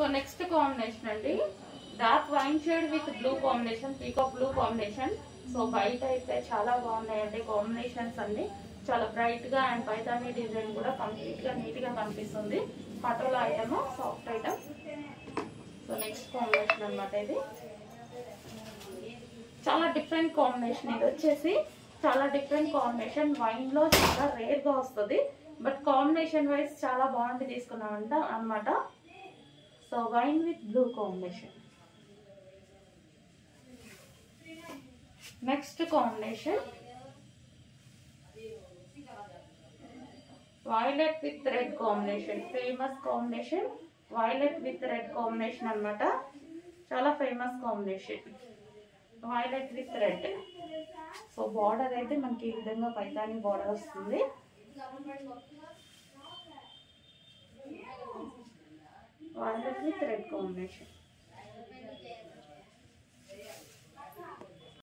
so next combination అండి dark wine shade with blue combination peacock blue combination so బయట అయితే చాలా బాగున్నాయండి కాంబినేషన్స్ అన్ని చాలా బ్రైట్ గా అండ్ పైతాని డిజైన్ కూడా కంప్లీట్ గా నీట్ గా కనిపిస్తుంది Patola item soft item so next combination అన్నమాట ఇది చాలా డిఫరెంట్ కాంబినేషన్ ఇది వచ్చేసి చాలా డిఫరెంట్ కాంబినేషన్ వైన్ లో చాలా రేర్ గా వస్తుంది బట్ కాంబినేషన్ వైజ్ చాలా బాగుంది తీసుకున్నామంట అన్నమాట so wine with blue combination next combination violet with red combination famous combination violet with red combination అన్నమాట చాలా famous combination violet with red so border అయితే మనకి ఈ విధంగా పైతాని బార్డర్ వస్తుంది వైలెట్ విత్ రెడ్ కాంబినేషన్